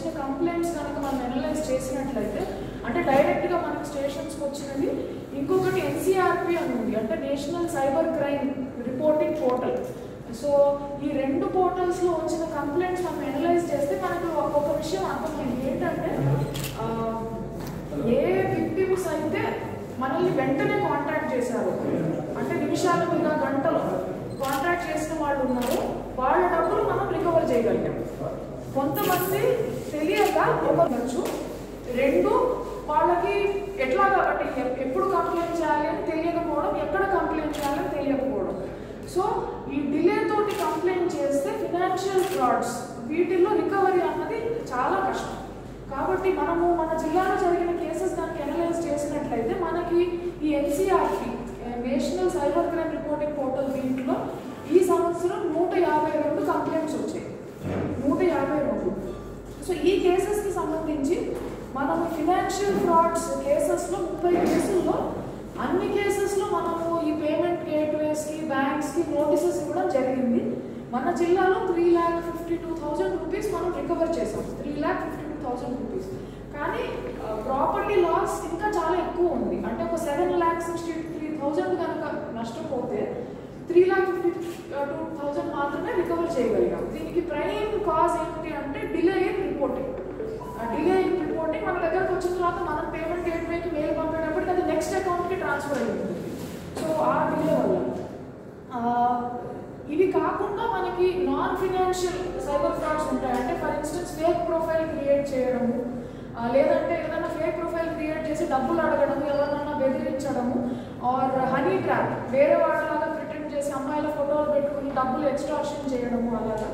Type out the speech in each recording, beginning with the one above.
వచ్చిన కంప్లైంట్స్ కనుక మనం అనలైజ్ చేసినట్లయితే అంటే డైరెక్ట్గా మనకి స్టేషన్స్కి వచ్చినవి ఇంకొకటి ఎన్సీఆర్పి అని ఉంది అంటే national cyber crime reporting portal so ఈ రెండు పోర్టల్స్లో వచ్చిన కంప్లైంట్స్ మనం అనలైజ్ చేస్తే మనకు ఒక్కొక్క విషయం అర్థమైంది ఏంటంటే ఆ, ఏ విక్టిమ్స్ అయితే మనల్ని వెంటనే కాంటాక్ట్ చేశారు అంటే నిమిషాల మీద గంటలు కాంటాక్ట్ చేసిన వాళ్ళు ఉన్నారు వాళ్ళ డబ్బులు మనం రికవర్ చేయగలిగాం కొంతమంది తెలియక ఇవ్వచ్చు రెండు వాళ్ళకి ఎట్లా కాబట్టి ఎ- ఎప్పుడు కంప్లైంట్ చేయాలి అని తెలియకపోవడం ఎక్కడ కంప్లైంట్ చేయాలని తెలియకపోవడం సో ఈ డిలే తోటి కంప్లైంట్ చేస్తే ఫినాన్షియల్ ఫ్రాడ్స్ వీటిల్లో రికవరీ అన్నది చాలా కష్టం కాబట్టి మనము మన జిల్లాలో జరిగిన కేసెస్ దానికి అనలైజ్ చేసినట్లయితే మనకి ఈ NCRP national cyber crime reporting portal దీంట్లో ఈ సంవత్సరం నూట యాభై రెండు కంప్లైంట్స్ వచ్చాయి నూట యాభై రెండు సో ఈ కేసెస్కి సంబంధించి మనం ఫినాన్షియల్ ఫ్రాడ్స్ కేసెస్లో ముప్పై కేసుల్లో అన్ని కేసెస్లో మనము ఈ పేమెంట్ గేట్వేస్కి బ్యాంక్స్కి నోటీసెస్ ఇవ్వడం జరిగింది మన జిల్లాలో three lakh fifty two thousand rupees మనం రికవర్ చేసాం three lakh fifty two thousand rupees కానీ ప్రాపర్టీ లాస్ ఇంకా చాలా ఎక్కువ ఉంది అంటే ఒక seven lakh sixty three thousand కనుక నష్టపోతే three lakh fifty two thousand మాత్రమే రికవర్ చేయగలిగాం దీనికి ప్రైమ్ కాజ్ ఏంటి అంటే delay in reporting uh delay in reporting మన దగ్గరకు వచ్చిన తర్వాత మనం పేమెంట్ గేట్వేకి మెయిల్ పంపేటప్పటికి అది నెక్స్ట్ అకౌంట్కి ట్రాన్స్ఫర్ అయ్యింది సో ఆ డిలే వల్ల ఆ, ఇవి కాకుండా మనకి నాన్ ఫినాన్షియల్ సైబర్ ఫ్రాడ్స్ ఉంటాయి అంటే for instance fake profile create చేయడము ఆ, లేదంటే ఏదైనా ఫేక్ ప్రొఫైల్ క్రియేట్ చేసి డబ్బులు అడగడం ఎవరినైనా బెదిరించడము ఆర్ హనీ ట్రాప్ వేరే వాళ్ళలాగా ప్రిటెండ్ చేసి అమ్మాయిల ఫోటోలు పెట్టుకుని డబ్బులు ఎక్స్ట్రాక్షన్ చేయడము అలాగా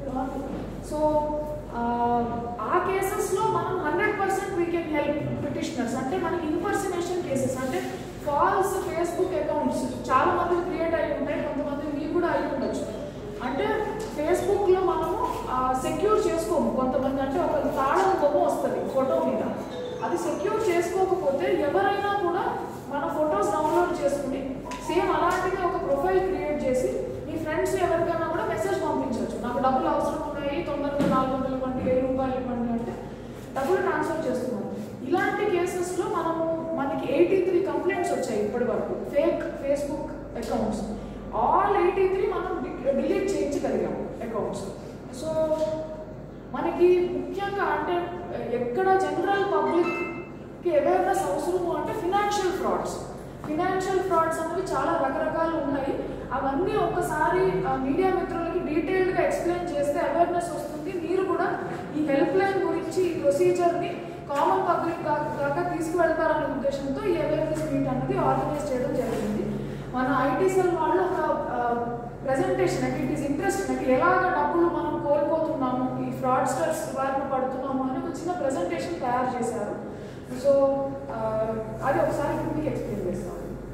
సో ఆ, ఆ కేసెస్లో మనం hundred percent we can help petitioners అంటే మనకి ఇన్పర్సనేషన్ కేసెస్ అంటే ఫాల్స్ ఫేస్బుక్ అకౌంట్స్ చాలా మంది క్రియేట్ అయి ఉంటాయి కొంతమంది మీకు కూడా అయి ఉండొచ్చు అంటే ఫేస్బుక్లో మనము సెక్యూర్ చేసుకోము కొంతమంది అంటే ఒక తాళం బొమ్మ వస్తుంది ఫోటో మీద అది సెక్యూర్ చేసుకోకపోతే ఎవరైనా కూడా మన ఫొటోస్ డౌన్లోడ్ చేసుకుని సేమ్ అలాంటిది ఒక ప్రొఫైల్ క్రియేట్ చేసి మీ ఫ్రెండ్స్ ఎవరికైనా కూడా మెసేజ్ పంపించవచ్చు నాకు డబ్బులు అవసరం ఉన్నాయి తొందరగా నాలుగు వందలు ఇవ్వండి వెయ్యి రూపాయలు ఇవ్వండి అంటే డబ్బులు ట్రాన్స్ఫర్ చేస్తున్నాం ఇలాంటి కేసెస్లో మనము మనకి ఎయిటీ త్రీ కంప్లైంట్స్ వచ్చాయి ఇప్పటి వరకు fake Facebook accounts all eighty three మనం డిలీట్ చేయించగలిగాం అకౌంట్స్ సో మనకి ముఖ్యంగా అంటే ఎక్కడ జనరల్ పబ్లిక్కి అవేర్నెస్ అవసరము అంటే ఫినాన్షియల్ ఫ్రాడ్స్ ఫినాన్షియల్ ఫ్రాడ్స్ అనేవి చాలా రకరకాలు ఉన్నాయి అవన్నీ ఒక్కసారి మీడియా మిత్రులకి డీటెయిల్డ్గా ఎక్స్ప్లెయిన్ చేస్తే అవేర్నెస్ వస్తుంది మీరు కూడా ఈ హెల్ప్ లైన్ గురించి ఈ ప్రొసీజర్ని కామన్ పబ్లిక్ దాకా తీసుకువెళ్తారనే ఉద్దేశంతో ఈ అవేర్నెస్ మీట్ అనేది ఆర్గనైజ్ చేయడం జరిగింది మన ఐటీ సెల్ వాళ్ళు ఒక ప్రెజెంటేషన్ అంటే ఇట్ ఈస్ ఇంట్రెస్ట్ నాకు ఎలాగ డబ్బులు మనం కోల్పోతున్నాము ఈ ఫ్రాడ్స్టర్స్ బారిన పడుతున్నాము అని ఒక చిన్న ప్రెజెంటేషన్ తయారు చేశారు సో అది ఒకసారి ఇప్పుడు మీకు ఎక్స్ప్లెయిన్ చేస్తాను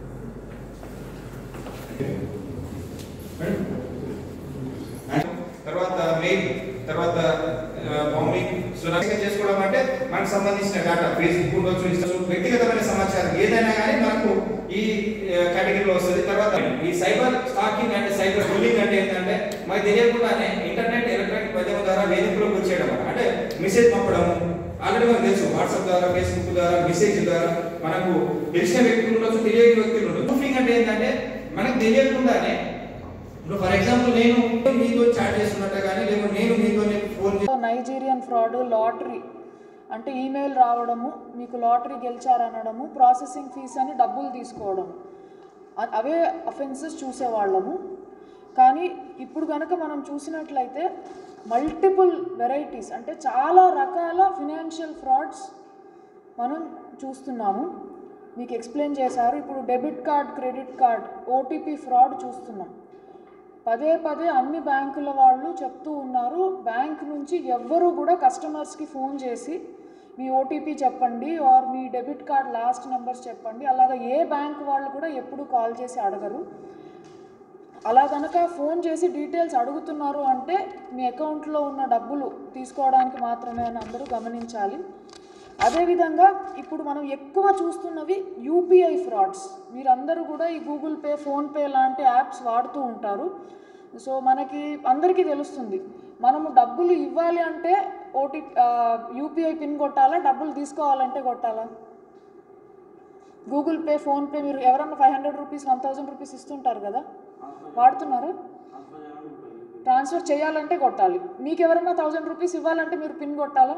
తర్వాత మెయిల్ తర్వాత బాంబింగ్ సురక్షితంగా చేసుకోవడం అంటే మనకు సంబంధించిన డేటా ఫేస్బుక్ ఉండొచ్చు ఇన్స్టా వ్యక్తిగతమైన సమాచారం ఏదైనా కానీ మనకు ఈ కేటగిరీలో వస్తుంది తర్వాత ఈ సైబర్ స్టాకింగ్ అంటే సైబర్ బుల్లింగ్ అంటే ఏంటంటే మనకు తెలియకుండానే ఇంటర్నెట్ ఎలక్ట్రానిక్ మాధ్యమం ద్వారా వేదికలోకి వచ్చేయడం అంటే మెసేజ్ పంపడం ఆల్రెడీ మనకు తెలుసు వాట్సాప్ ద్వారా ఫేస్బుక్ ద్వారా మెసేజ్ ద్వారా మనకు తెలిసిన వ్యక్తులు ఉండొచ్చు తెలియని వ్యక్తులు ఉండొచ్చు ప్రూఫింగ్ అంటే ఏంటంటే మనకు తెలియకుండానే ఇప్పుడు ఫర్ ఎగ్జాంపుల్ నేను మీతో చాట్ చేస్తున్నట్టు కానీ లేదా నేను మీతో ఫోన్ నైజీరియన్ ఫ్రాడ్ లాటరీ అంటే ఈమెయిల్ రావడము మీకు లాటరీ గెలిచారనడము ప్రాసెసింగ్ ఫీస్ అని డబ్బులు తీసుకోవడం అ- అవే అఫెన్సెస్ చూసేవాళ్ళము కానీ ఇప్పుడు కనుక మనం చూసినట్లయితే మల్టిపుల్ వెరైటీస్ అంటే చాలా రకాల ఫినాన్షియల్ ఫ్రాడ్స్ మనం చూస్తున్నాము మీకు ఎక్స్ప్లెయిన్ చేశారు ఇప్పుడు debit card credit card OTP fraud చూస్తున్నాం పదే పదే అన్ని బ్యాంకుల వాళ్ళు చెప్తూ ఉన్నారు బ్యాంక్ నుంచి ఎవ్వరూ కూడా కస్టమర్స్కి ఫోన్ చేసి మీ ఓటీపీ చెప్పండి ఆర్ మీ డెబిట్ కార్డ్ లాస్ట్ నెంబర్స్ చెప్పండి అలాగా ఏ బ్యాంక్ వాళ్ళు కూడా ఎప్పుడు కాల్ చేసి అడగరు అలా కనుక ఫోన్ చేసి డీటెయిల్స్ అడుగుతున్నారు అంటే మీ అకౌంట్లో ఉన్న డబ్బులు తీసుకోవడానికి మాత్రమే అని అందరూ గమనించాలి అదేవిధంగా ఇప్పుడు మనం ఎక్కువ చూస్తున్నవి యూపీఐ ఫ్రాడ్స్ మీరందరూ కూడా ఈ గూగుల్ పే ఫోన్పే లాంటి యాప్స్ వాడుతూ ఉంటారు సో మనకి అందరికీ తెలుస్తుంది మనము డబ్బులు ఇవ్వాలి అంటే ఓటీ యూపీఐ పిన్ కొట్టాలా డబ్బులు తీసుకోవాలంటే కొట్టాలా గూగుల్ పే ఫోన్పే మీరు ఎవరన్నా five hundred rupees one thousand rupees ఇస్తుంటారు కదా వాడుతున్నారు ట్రాన్స్ఫర్ చేయాలంటే కొట్టాలి మీకు ఎవరన్నా థౌజండ్ రూపీస్ ఇవ్వాలంటే మీరు పిన్ కొట్టాలా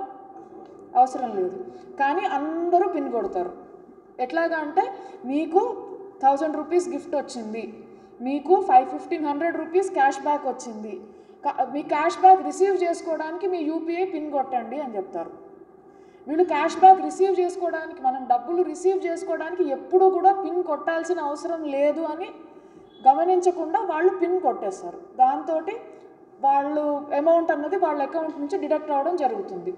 అవసరం లేదు కానీ అందరూ పిన్ కొడతారు ఎట్లాగా అంటే మీకు థౌజండ్ రూపీస్ గిఫ్ట్ వచ్చింది మీకు five fifteen hundred rupees cashback వచ్చింది కా- మీ క్యాష్ బ్యాక్ రిసీవ్ చేసుకోవడానికి మీ యూపీఐ పిన్ కొట్టండి అని చెప్తారు వీళ్ళు క్యాష్ బ్యాక్ రిసీవ్ చేసుకోవడానికి మనం డబ్బులు రిసీవ్ చేసుకోవడానికి ఎప్పుడూ కూడా పిన్ కొట్టాల్సిన అవసరం లేదు అని గమనించకుండా వాళ్ళు పిన్ కొట్టేస్తారు దాంతో వాళ్ళు అమౌంట్ అన్నది వాళ్ళ అకౌంట్ నుంచి డిడక్ట్ అవ్వడం జరుగుతుంది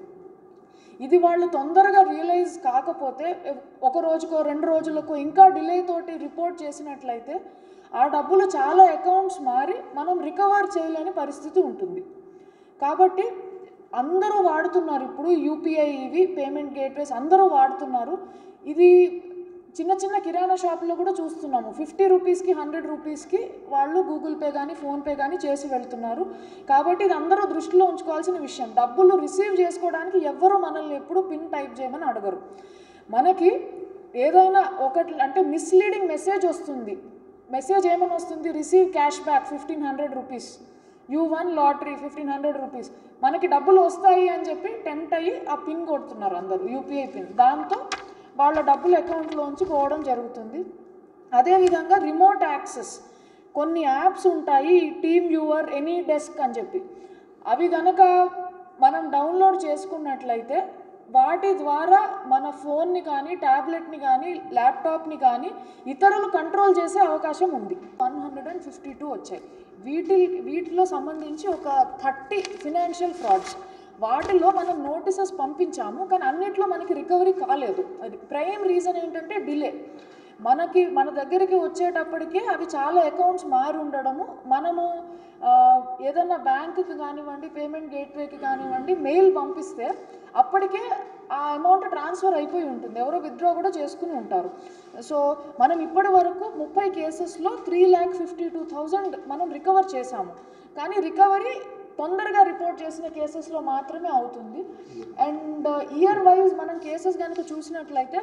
ఇది వాళ్ళు తొందరగా రియలైజ్ కాకపోతే ఒక రోజుకో రెండు రోజులకో ఇంకా డిలే తోటి రిపోర్ట్ చేసినట్లయితే ఆ డబ్బులు చాలా అకౌంట్స్ మారి మనం రికవర్ చేయలేని పరిస్థితి ఉంటుంది కాబట్టి అందరూ వాడుతున్నారు ఇప్పుడు యూపీఐ ఇవి పేమెంట్ గేట్వేస్ అందరూ వాడుతున్నారు ఇది చిన్న చిన్న కిరాణా షాపులో కూడా చూస్తున్నాము ఫిఫ్టీ రూపీస్కి హండ్రెడ్ రూపీస్కి వాళ్ళు గూగుల్ పే కానీ ఫోన్పే కానీ చేసి వెళ్తున్నారు కాబట్టి ఇది అందరూ దృష్టిలో ఉంచుకోవాల్సిన విషయం డబ్బులు రిసీవ్ చేసుకోవడానికి ఎవ్వరూ మనల్ని ఎప్పుడు పిన్ టైప్ చేయమని అడగరు మనకి ఏదైనా ఒకటి అంటే మిస్లీడింగ్ మెసేజ్ వస్తుంది మెసేజ్ ఏమని వస్తుంది receive cashback fifteen hundred rupees you won lottery fifteen hundred rupees మనకి డబ్బులు వస్తాయి అని చెప్పి టెంప్ట్ అయ్యి ఆ పిన్ కొడుతున్నారు అందరూ యూపీఐ పిన్ దాంతో వాళ్ళ డబ్బులు అకౌంట్లోంచి పోవడం జరుగుతుంది అదేవిధంగా రిమోట్ యాక్సెస్ కొన్ని యాప్స్ ఉంటాయి టీమ్ వ్యూవర్ ఎనీ డెస్క్ అని చెప్పి అవి గనక మనం డౌన్లోడ్ చేసుకున్నట్లయితే వాటి ద్వారా మన ఫోన్ని కానీ ట్యాబ్లెట్ని కానీ ల్యాప్టాప్ని కానీ ఇతరులు కంట్రోల్ చేసే అవకాశం ఉంది one hundred and fifty two వచ్చాయి వీటి వీటిలో సంబంధించి ఒక థర్టీ ఫినాన్షియల్ ఫ్రాడ్స్ వాటిలో మనం నోటీసెస్ పంపించాము కానీ అన్నిట్లో మనకి రికవరీ కాలేదు అది ప్రైమ్ రీజన్ ఏంటంటే డిలే మనకి మన దగ్గరికి వచ్చేటప్పటికే అవి చాలా అకౌంట్స్ మారి ఉండడము మనము ఆ, ఏదన్నా బ్యాంకుకి కానివ్వండి పేమెంట్ గేట్వేకి కానివ్వండి మెయిల్ పంపిస్తే అప్పటికే ఆ అమౌంట్ ట్రాన్స్ఫర్ అయిపోయి ఉంటుంది ఎవరో విత్డ్రా కూడా చేసుకుని ఉంటారు సో మనం ఇప్పటి వరకు ముప్పై కేసెస్లో three lakh fifty two thousand మనం రికవర్ చేశాము కానీ రికవరీ తొందరగా రిపోర్ట్ చేసిన కేసెస్లో మాత్రమే అవుతుంది అండ్ ఇయర్ వైజ్ మనం కేసెస్ కనుక చూసినట్లయితే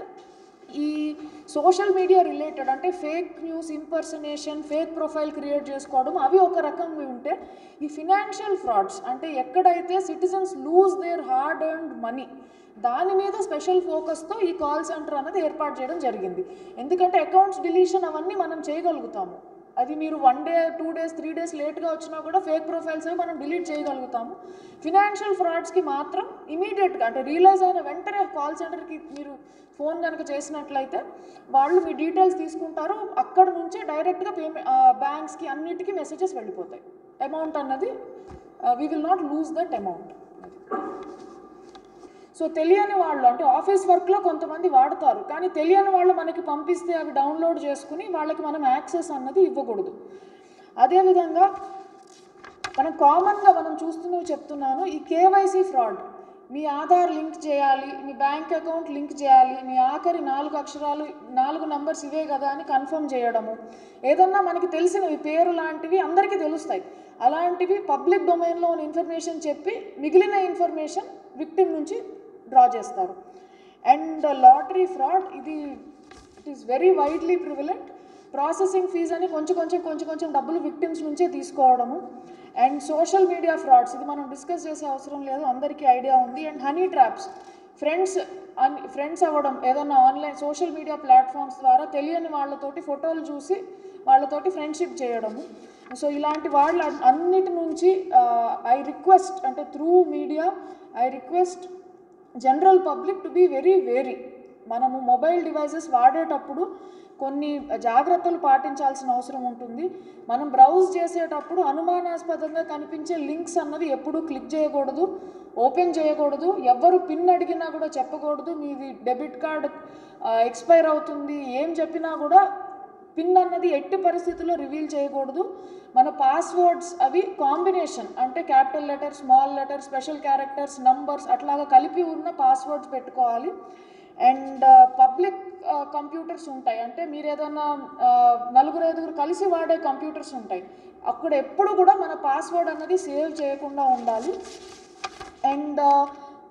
ఈ సోషల్ మీడియా రిలేటెడ్ అంటే fake news impersonation fake profile create చేసుకోవడం అవి ఒక రకంగా ఉంటే ఈ ఫినాన్షియల్ ఫ్రాడ్స్ అంటే ఎక్కడైతే citizens lose their hard earned money దాని మీద స్పెషల్ ఫోకస్తో ఈ కాల్ సెంటర్ అనేది ఏర్పాటు చేయడం జరిగింది ఎందుకంటే అకౌంట్స్ డిలీషన్ అవన్నీ మనం చేయగలుగుతాము అది మీరు one day two days three days లేట్గా వచ్చినా కూడా ఫేక్ ప్రొఫైల్స్ అవి మనం డిలీట్ చేయగలుగుతాము ఫినాన్షియల్ ఫ్రాడ్స్కి మాత్రం ఇమీడియట్గా అంటే రియలైజ్ అయిన వెంటనే కాల్ సెంటర్కి మీరు ఫోన్ కనుక చేసినట్లయితే వాళ్ళు మీ డీటెయిల్స్ తీసుకుంటారు అక్కడ నుంచే డైరెక్ట్గా పేమెంట్ బ్యాంక్స్కి అన్నిటికీ మెసేజెస్ వెళ్ళిపోతాయి అమౌంట్ అన్నది we will not lose that amount so తెలియని వాళ్ళు అంటే ఆఫీస్ వర్క్లో కొంతమంది వాడతారు కానీ తెలియని వాళ్ళు మనకి పంపిస్తే అవి డౌన్లోడ్ చేసుకుని వాళ్ళకి మనం యాక్సెస్ అన్నది ఇవ్వకూడదు అదేవిధంగా మనం కామన్గా మనం చూస్తున్నవి చెప్తున్నాను ఈ కేవైసీ ఫ్రాడ్ మీ ఆధార్ లింక్ చేయాలి మీ బ్యాంక్ అకౌంట్ లింక్ చేయాలి మీ ఆఖరి నాలుగు అక్షరాలు నాలుగు నంబర్స్ ఇవే కదా అని కన్ఫర్మ్ చేయడము ఏదన్నా మనకి తెలిసినవి పేరు లాంటివి అందరికీ తెలుస్తాయి అలాంటివి పబ్లిక్ డొమైన్లో ఉన్న ఇన్ఫర్మేషన్ చెప్పి మిగిలిన ఇన్ఫర్మేషన్ విక్టిమ్ నుంచి డ్రా చేస్తారు అండ్ లాటరీ ఫ్రాడ్ ఇది it is very widely prevalent processing fees అని కొంచెం కొంచెం కొంచెం కొంచెం డబ్బులు విక్టిమ్స్ నుంచే తీసుకోవడము అండ్ సోషల్ మీడియా ఫ్రాడ్స్ ఇది మనం డిస్కస్ చేసే అవసరం లేదు అందరికీ ఐడియా ఉంది and honey traps friends unfriends అవ్వడం ఏదన్నా ఆన్లైన్ సోషల్ మీడియా ప్లాట్ఫామ్స్ ద్వారా తెలియని వాళ్ళతోటి ఫోటోలు చూసి వాళ్ళతోటి ఫ్రెండ్షిప్ చేయడము సో ఇలాంటి వాళ్ళ అన్నిటి నుంచి ఐ రిక్వెస్ట్ అంటే through media I request general public to be very wary మనము మొబైల్ డివైసెస్ వాడేటప్పుడు కొన్ని జాగ్రత్తలు పాటించాల్సిన అవసరం ఉంటుంది మనం బ్రౌజ్ చేసేటప్పుడు అనుమానాస్పదంగా కనిపించే లింక్స్ అన్నవి ఎప్పుడూ క్లిక్ చేయకూడదు ఓపెన్ చేయకూడదు ఎవరు పిన్ అడిగినా కూడా చెప్పకూడదు మీది డెబిట్ కార్డ్ ఎక్స్పైర్ అవుతుంది ఏం చెప్పినా కూడా పిన్ అన్నది ఎట్టి పరిస్థితుల్లో రివీల్ చేయకూడదు మన పాస్వర్డ్స్ అవి కాంబినేషన్ అంటే capital letter small letter special characters numbers అట్లాగా కలిపి ఉన్న పాస్వర్డ్స్ పెట్టుకోవాలి అండ్ పబ్లిక్ కంప్యూటర్స్ ఉంటాయి అంటే మీరు ఏదైనా ఆ, నలుగురు ఐదుగురు కలిసి వాడే కంప్యూటర్స్ ఉంటాయి అక్కడ ఎప్పుడు కూడా మన పాస్వర్డ్ అన్నది సేవ్ చేయకుండా ఉండాలి and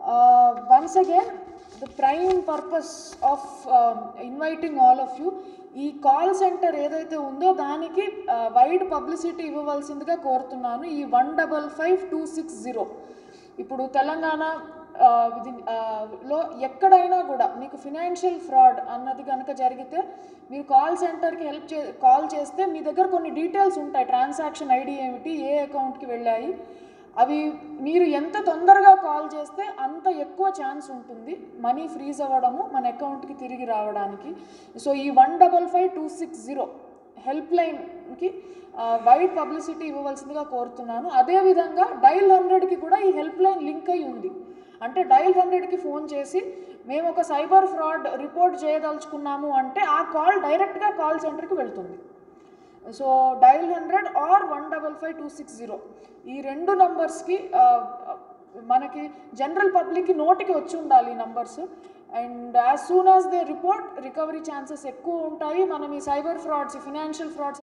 once again the prime purpose of inviting all of you ఈ కాల్ సెంటర్ ఏదైతే ఉందో దానికి వైడ్ పబ్లిసిటీ ఇవ్వవలసిందిగా కోరుతున్నాను ఈ one double five two six zero ఇప్పుడు తెలంగాణ ఆ, ఇది, ఆ, లో ఎక్కడైనా కూడా మీకు ఫినాన్షియల్ ఫ్రాడ్ అన్నది కనుక జరిగితే మీరు కాల్ సెంటర్కి హెల్ప్ చే కాల్ చేస్తే మీ దగ్గర కొన్ని డీటెయిల్స్ ఉంటాయి ట్రాన్సాక్షన్ ఐడి ఏమిటి ఏ అకౌంట్కి వెళ్ళాయి అవి మీరు ఎంత తొందరగా కాల్ చేస్తే అంత ఎక్కువ ఛాన్స్ ఉంటుంది మనీ ఫ్రీజ్ అవ్వడము మన అకౌంట్కి తిరిగి రావడానికి సో ఈ one double five two six zero help లైన్కి వైడ్ పబ్లిసిటీ ఇవ్వవలసిందిగా కోరుతున్నాను అదేవిధంగా డైల్ హండ్రెడ్కి కూడా ఈ హెల్ప్ లైన్ లింక్ అయి ఉంది అంటే డైల్ హండ్రెడ్కి ఫోన్ చేసి మేము ఒక సైబర్ ఫ్రాడ్ రిపోర్ట్ చేయదలుచుకున్నాము అంటే ఆ కాల్ డైరెక్ట్గా కాల్ సెంటర్కి వెళ్తుంది so dial hundred or one double five two six zero ఈ రెండు నంబర్స్కి మనకి జనరల్ పబ్లిక్కి నోటికి వచ్చి ఉండాలి ఈ numbers and as soon as they report recovery chances ఎక్కువ ఉంటాయి మనం ఈ సైబర్ ఫ్రాడ్స్ ఫినాన్షియల్ ఫ్రాడ్స్